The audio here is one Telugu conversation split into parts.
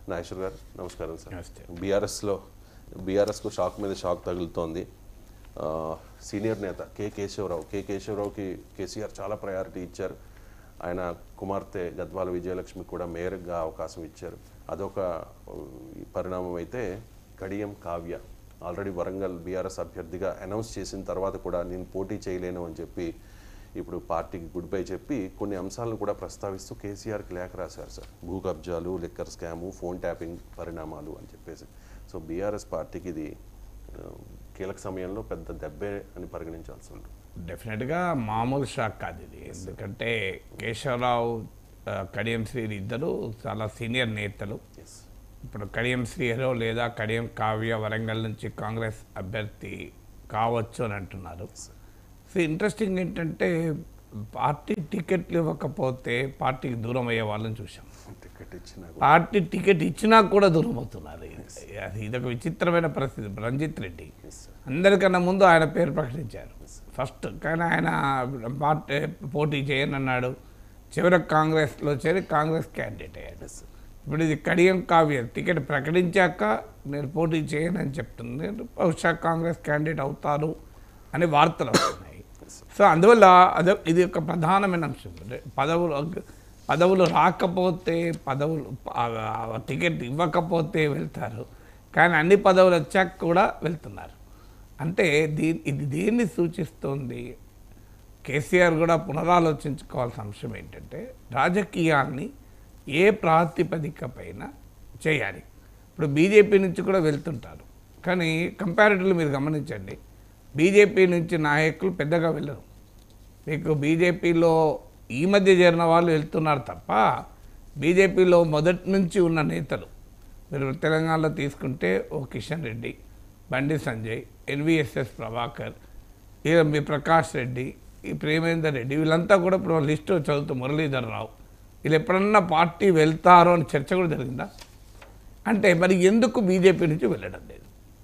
నాగేశ్వర్ గారు నమస్కారం సార్ నమస్తే. బీఆర్ఎస్లో బీఆర్ఎస్కు షాక్ మీద షాక్ తగులుతోంది ఆ, సీనియర్ నేత కె కేశవరావు కె కేశవరావుకి కేసీఆర్ చాలా ప్రయారిటీ ఇచ్చారు ఆయన కుమార్తె గద్వాల విజయలక్ష్మి కూడా మేయర్గా అవకాశం ఇచ్చారు అదొక ఆ, పరిణామం అయితే కడియం కావ్య ఆల్రెడీ వరంగల్ బీఆర్ఎస్ అభ్యర్థిగా అనౌన్స్ చేసిన తర్వాత కూడా నేను పోటీ చేయలేను అని చెప్పి ఇప్పుడు పార్టీకి గుడ్ బై చెప్పి కొన్ని అంశాలను కూడా ప్రస్తావిస్తూ కేసీఆర్కి లేఖ రాశారు సార్ భూ కబ్జాలు లిక్కర్ స్కాము ఫోన్ ట్యాపింగ్ పరిణామాలు అని చెప్పేసి సో బీఆర్ఎస్ పార్టీకి ఇది ఆ, కీలక సమయంలో పెద్ద దెబ్బే అని పరిగణించాల్సి ఉంటుంది డెఫినెట్గా మామూలు షాక్ కాదు ఇది ఎందుకంటే కేశవరావు ఆ, కడియం శ్రీ ఇద్దరు చాలా సీనియర్ నేతలు ఎస్ ఇప్పుడు కడియం శ్రీహరో లేదా కడియం కావ్య వరంగల్ నుంచి కాంగ్రెస్ అభ్యర్థి కావచ్చు అని అంటున్నారు సో ఇంట్రెస్టింగ్ ఏంటంటే పార్టీ టికెట్లు ఇవ్వకపోతే పార్టీకి దూరం అయ్యే వాళ్ళని చూసాం టికెట్ ఇచ్చిన పార్టీ టికెట్ ఇచ్చినా కూడా దూరం అవుతున్నారు అది ఇదొక విచిత్రమైన పరిస్థితి రంజిత్ రెడ్డి అందరికన్నా ముందు ఆయన పేరు ప్రకటించారు ఫస్ట్ కానీ ఆయన పార్టీ పోటీ చేయనన్నాడు చివరికి కాంగ్రెస్లో చేరి కాంగ్రెస్ క్యాండిడేట్ అయ్యాడు ఇప్పుడు ఇది కడియం కావ్య టికెట్ ప్రకటించాక నేను పోటీ చేయనని చెప్తుంది బహుశా కాంగ్రెస్ క్యాండిడేట్ అవుతారు అని వార్తలు వస్తున్నాయి సో అందువల్ల అదే ఇది ఒక ప్రధానమైన అంశం అంటే పదవులు పదవులు రాకపోతే పదవులు ఆ- ఆ టికెట్ ఇవ్వకపోతే వెళ్తారు కానీ అన్ని పదవులు వచ్చాక కూడా వెళ్తున్నారు అంటే దీ ఇది దేన్ని సూచిస్తోంది కేసీఆర్ కూడా పునరాలోచించుకోవాల్సిన అంశం ఏంటంటే రాజకీయాల్ని ఏ ప్రాతిపదిక పైన చేయాలి ఇప్పుడు బీజేపీ నుంచి కూడా వెళ్తుంటారు కానీ కంపారిటివ్లీ మీరు గమనించండి బీజేపీ నుంచి నాయకులు పెద్దగా వెళ్ళరు మీకు బీజేపీలో ఈ మధ్య చేరిన వాళ్ళు వెళ్తున్నారు తప్ప బీజేపీలో మొదటి నుంచి ఉన్న నేతలు మీరు తెలంగాణలో తీసుకుంటే ఓ కిషన్ రెడ్డి బండి సంజయ్ ఎన్విఎస్ఎస్ ప్రభాకర్ ఇక మీ ప్రకాష్ రెడ్డి ఈ ప్రేమేందర్ రెడ్డి వీళ్ళంతా కూడా ఇప్పుడు లిస్టు చదువుతూ మురళీధర్ రావు వీళ్ళు ఎప్పుడన్నా పార్టీ వెళ్తారో అని చర్చ కూడా జరిగిందా అంటే మరి ఎందుకు బీజేపీ నుంచి వెళ్ళడం లేదు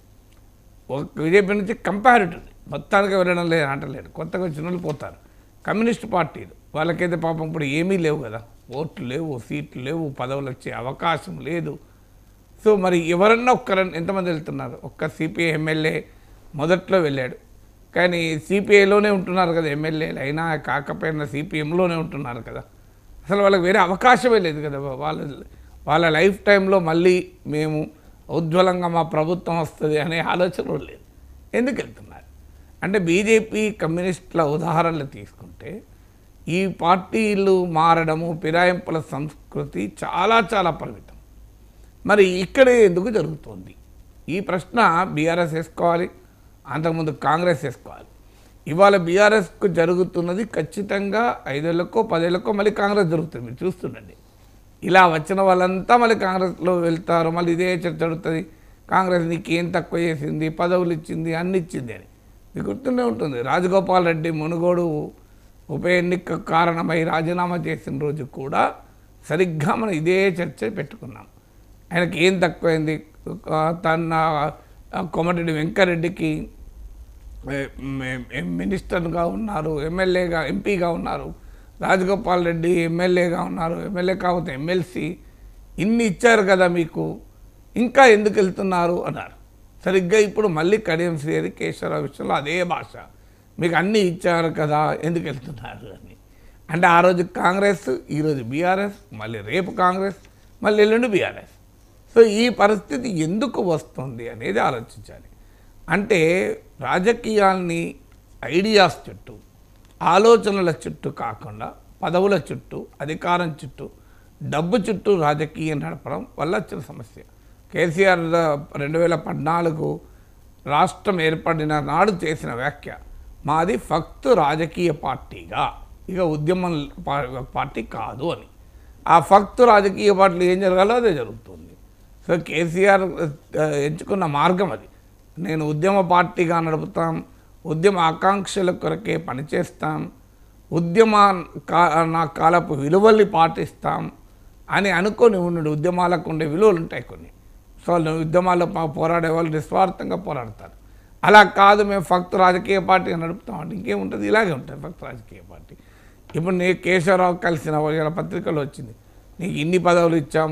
ఒక బీజేపీ నుంచి కంపారిటివ్లీ మొత్తానికి వెళ్ళడం లేదు అంటలేదు కొత్తగా వచ్చిన వాళ్ళు పోతారు కమ్యూనిస్ట్ పార్టీలు వాళ్ళకైతే పాపం ఇప్పుడు ఏమీ లేవు కదా ఓట్లు లేవు సీట్లు లేవు పదవులు వచ్చే అవకాశం లేదు సో మరి ఎవరన్నా ఒక్కరన్నా ఎంతమంది వెళ్తున్నారు ఒక్క సిపిఐ ఎమ్మెల్యే మొదట్లో వెళ్ళాడు కానీ సిపిఐలోనే ఉంటున్నారు కదా ఎమ్మెల్యేలు అయినా కాకపోయినా సిపిఎంలోనే ఉంటున్నారు కదా అసలు వాళ్ళకి వేరే అవకాశమే లేదు కదా వాళ్ళ వాళ్ళ లైఫ్ టైంలో మళ్ళీ మేము ఉజ్వలంగా మా ప్రభుత్వం వస్తుంది అనే ఆలోచన కూడా లేదు ఎందుకు వెళ్తున్నారు అంటే బీజేపీ కమ్యూనిస్టుల ఉదాహరణలు తీసుకుంటే ఈ పార్టీలు మారడము ఫిరాయింపుల సంస్కృతి చాలా చాలా పరిమితం మరి ఇక్కడే ఎందుకు జరుగుతోంది ఈ ప్రశ్న బీఆర్ఎస్ వేసుకోవాలి అంతకుముందు కాంగ్రెస్ వేసుకోవాలి ఇవాళ బీఆర్ఎస్కు జరుగుతున్నది ఖచ్చితంగా ఐదేళ్లకో పదేళ్లకో మళ్ళీ కాంగ్రెస్ జరుగుతుంది మీరు చూస్తుండండి ఇలా వచ్చిన వాళ్ళంతా మళ్ళీ కాంగ్రెస్లో వెళ్తారు మళ్ళీ ఇదే చర్చ జరుగుతుంది కాంగ్రెస్ నీకు ఏం తక్కువ చేసింది పదవులు ఇచ్చింది అన్ని ఇచ్చింది అని మీకు గుర్తుండే ఉంటుంది రాజగోపాల్ రెడ్డి మునుగోడు ఉప ఎన్నిక కారణమై రాజీనామా చేసిన రోజు కూడా సరిగ్గా మనం ఇదే చర్చ పెట్టుకున్నాం ఆయనకి ఏం తక్కువైంది ఆ, తన ఆ, కోమటిరెడ్డి వెంకరెడ్డికి ఏ- మే- ఏ- మినిస్టర్గా ఉన్నారు ఎమ్మెల్యేగా ఎంపీగా ఉన్నారు రాజగోపాల్ రెడ్డి ఎమ్మెల్యేగా ఉన్నారు ఎమ్మెల్యే కాకపోతే ఎమ్మెల్సీ ఇన్ని ఇచ్చారు కదా మీకు ఇంకా ఎందుకు వెళ్తున్నారు అన్నారు సరిగ్గా ఇప్పుడు మళ్ళీ కడియం శ్రీహరి కేశవరావు విషయంలో అదే భాష మీకు అన్నీ ఇచ్చారు కదా ఎందుకు వెళ్తున్నారు అని అంటే ఆ రోజు కాంగ్రెస్ ఈరోజు బీఆర్ఎస్ మళ్ళీ రేపు కాంగ్రెస్ మళ్ళీ ఎల్లుండి బీఆర్ఎస్ సో ఈ పరిస్థితి ఎందుకు వస్తుంది అనేది ఆలోచించాలి అంటే రాజకీయాల్ని ఐడియాస్ చుట్టూ ఆలోచనల చుట్టూ కాకుండా పదవుల చుట్టూ అధికారం చుట్టూ డబ్బు చుట్టూ రాజకీయం నడపడం వల్ల వచ్చిన సమస్య కేసీఆర్ రెండు వేల పద్నాలుగు రాష్ట్రం ఏర్పడిన నాడు చేసిన వ్యాఖ్య మాది ఫక్తు రాజకీయ పార్టీగా ఇక ఉద్యమం పా- పార్టీ కాదు అని ఆ ఫక్తు రాజకీయ పార్టీలు ఏం జరగాలో అదే జరుగుతుంది సో కేసీఆర్ ఆ, ఎంచుకున్న మార్గం అది నేను ఉద్యమ పార్టీగా నడుపుతాం ఉద్యమ ఆకాంక్షల కొరకే పనిచేస్తాం ఉద్యమ కా నా కాలపు విలువల్ని పాటిస్తాం అని అనుకొని ఉండు ఉద్యమాలకు ఉండే విలువలు ఉంటాయి కొన్ని సో వాళ్ళు ఉద్యమాల్లో పా- పోరాడే వాళ్ళు నిస్వార్థంగా పోరాడతారు అలా కాదు మేము ఫక్త్ రాజకీయ పార్టీగా నడుపుతాం అంటే ఇంకేముంటుంది ఇలాగే ఉంటుంది ఫక్త్ రాజకీయ పార్టీ ఇప్పుడు నీ కేశవరావు కలిసిన వాళ్ళ పత్రికలో వచ్చింది నీకు ఇన్ని పదవులు ఇచ్చాము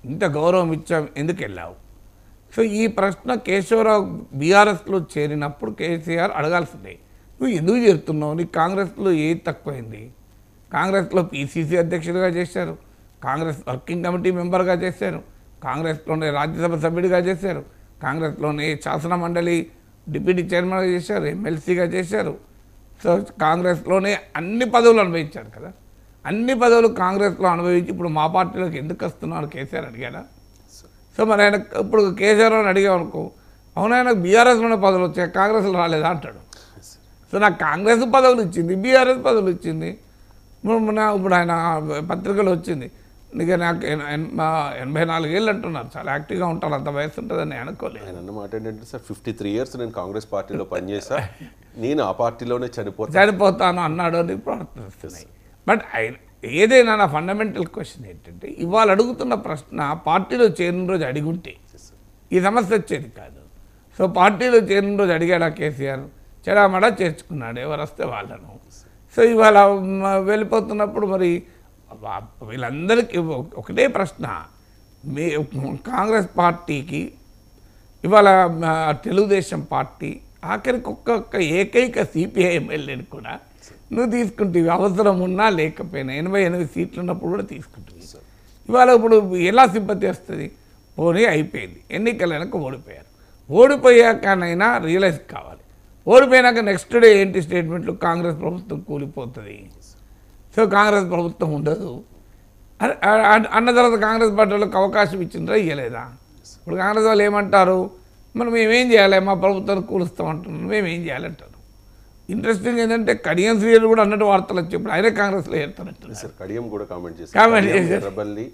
ఇంత గౌరవం ఇచ్చాం ఎందుకు వెళ్ళావు సో ఈ ప్రశ్న కేశవరావు బీఆర్ఎస్లో చేరినప్పుడు కేసీఆర్ అడగాల్సిందే నువ్వు ఎందుకు చేరుతున్నావు నీకు కాంగ్రెస్లో ఏది తక్కువైంది కాంగ్రెస్లో పీసీసీ అధ్యక్షుడిగా చేశారు కాంగ్రెస్ వర్కింగ్ కమిటీ మెంబర్గా చేశారు కాంగ్రెస్లోనే రాజ్యసభ సభ్యుడిగా చేశారు కాంగ్రెస్లోనే శాసన మండలి డిప్యూటీ చైర్మన్గా చేశారు ఎమ్మెల్సీగా చేశారు సో కాంగ్రెస్లోనే అన్ని పదవులు అనుభవించారు కదా అన్ని పదవులు కాంగ్రెస్లో అనుభవించి ఇప్పుడు మా పార్టీలోకి ఎందుకు వస్తున్నారు కేసీఆర్ అడిగాడా సో మరి ఆయన ఇప్పుడు కేసీఆర్ అని అడిగామనుకో అవును ఆయనకు బీఆర్ఎస్లోనే పదవులు వచ్చాయి కాంగ్రెస్లో రాలేదా అంటాడు సో నాకు కాంగ్రెస్ పదవులు ఇచ్చింది బీఆర్ఎస్ పదవులు ఇచ్చింది ఇప్పుడు మన ఇప్పుడు ఆయన పత్రికలు వచ్చింది నీకు నాకు ఎన- ఎన- మా ఎనభై నాలుగేళ్ళు అంటున్నారు చాలా యాక్టివ్గా ఉంటారు అంత వయసు ఉంటుందని నేను అనుకోలేదు ఆయన అన్న మాట ఏంటంటే సార్ ఫిఫ్టీ త్రీ ఇయర్స్ నేను కాంగ్రెస్ పార్టీలో పనిచేసా నేను ఆ పార్టీలోనే చనిపోతాను చనిపోతాను అన్నాడు అని ప్రార్థిస్తున్నాయి బట్ ఆయన ఏదైనా నా ఫండమెంటల్ క్వశ్చన్ ఏంటంటే ఇవాళ అడుగుతున్న ప్రశ్న పార్టీలో చేరిన రోజు అడిగుంటే ఈ సమస్య వచ్చేది కాదు సో పార్టీలో చేరిన రోజు అడిగాడా కేసీఆర్ చెడామడా చేర్చుకున్నాడు ఎవరు వస్తే వాళ్ళను సో ఇవాళ మ- వెళ్ళిపోతున్నప్పుడు మరి వా- వీళ్ళందరికీ ఒక- ఒకటే ప్రశ్న మీ కాంగ్రెస్ పార్టీకి ఇవాళ మా తెలుగుదేశం పార్టీ ఆఖరికి ఒక్కొక్క ఏకైక సిపిఐ ఎమ్మెల్యేని కూడా నువ్వు తీసుకుంటేవి అవసరం ఉన్నా లేకపోయినా ఎనభై ఎనిమిది సీట్లు ఉన్నప్పుడు కూడా తీసుకుంటుంది ఇవాళ ఇప్పుడు ఎలా సింపతి వస్తుంది పోనీ అయిపోయింది ఎన్నికలు వెనక ఓడిపోయారు ఓడిపోయాకనైనా రియలైజ్ కావాలి ఓడిపోయినాక నెక్స్ట్ డే ఏంటి స్టేట్మెంట్లు కాంగ్రెస్ ప్రభుత్వం కూలిపోతుంది సో కాంగ్రెస్ ప్రభుత్వం ఉండదు అ- అ- అన్న తర్వాత కాంగ్రెస్ పార్టీ వాళ్ళకి అవకాశం ఇచ్చిండ్రా ఇవ్వలేదా ఇప్పుడు కాంగ్రెస్ వాళ్ళు ఏమంటారు మనం మేమేం చేయాలి మా ప్రభుత్వాన్ని కూలుస్తామంటున్నాం మేమేం చేయాలంటారు ఇంట్రెస్టింగ్ ఏంటంటే కడియం శ్రీలు కూడా అన్నట్టు వార్తలు వచ్చి ఇప్పుడు ఆయనే కాంగ్రెస్లో ఏరుతానంటున్నారు సార్ కడియం కూడా కామెంట్ చేశారు Comment కడియం, చేశారు. ఎర్రబల్లి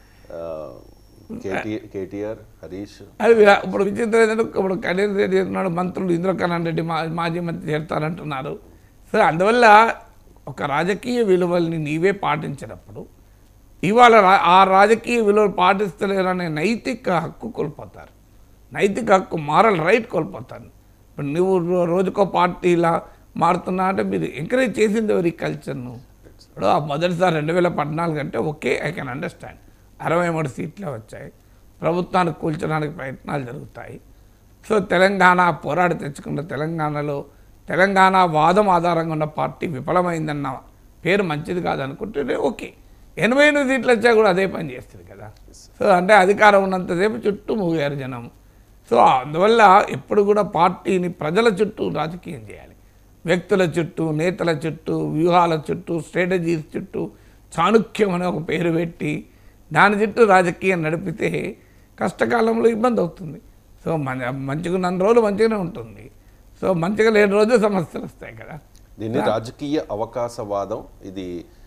కేటీ- కేటీఆర్ హరీష్ అది విరా- ఇప్పుడు విచిత్రం ఏంటంటే ఇప్పుడు కడియం రెడ్డి చేస్తున్నాడు మంత్రులు ఇంద్రకరణ్ రెడ్డి మా మాజీ మంత్రి చేస్తారంటున్నారు సో అందువల్ల ఒక రాజకీయ విలువల్ని నీవే పాటించినప్పుడు ఇవాళ రా- ఆ రాజకీయ విలువలు పాటిస్తలేరనే నైతిక హక్కు కోల్పోతారు నైతిక హక్కు మారల్ రైట్ కోల్పోతారు ఇప్పుడు నువ్వు రో- రోజుకో పార్టీలా మారుతున్నా అంటే మీరు ఎంకరేజ్ చేసింది ఎవరు ఈ కల్చర్ను ఇప్పుడు ఆ మొదటిసారి రెండు వేల పద్నాలుగు అంటే ఓకే ఐ కెన్ అండర్స్టాండ్ అరవై మూడు సీట్లే వచ్చాయి ప్రభుత్వాన్ని కూల్చడానికి ప్రయత్నాలు జరుగుతాయి సో తెలంగాణ పోరాడి తెచ్చుకున్న తెలంగాణలో తెలంగాణ వాదం ఆధారంగా ఉన్న పార్టీ విఫలమైందన్న పేరు మంచిది కాదనుకుంటే ఓకే ఎనభై ఎనిమిది సీట్లు వచ్చా కూడా అదే పని చేస్తుంది కదా సో అంటే అధికారం ఉన్నంతసేపు చుట్టూ మూగారు జనం సో అందువల్ల ఎప్పుడు కూడా పార్టీని ప్రజల చుట్టూ రాజకీయం చేయాలి వ్యక్తుల చుట్టూ నేతల చుట్టూ వ్యూహాల చుట్టూ స్ట్రాటజీస్ చుట్టూ చాణుక్యం అనే ఒక పేరు పెట్టి దాని చుట్టూ రాజకీయం నడిపితే కష్టకాలంలో ఇబ్బంది అవుతుంది సో మన మంచిగా ఉన్న రోజులు మంచిగానే ఉంటుంది సో మంచిగా లేని రోజు సమస్యలు వస్తాయి కదా దీన్ని రాజకీయ అవకాశవాదం ఇది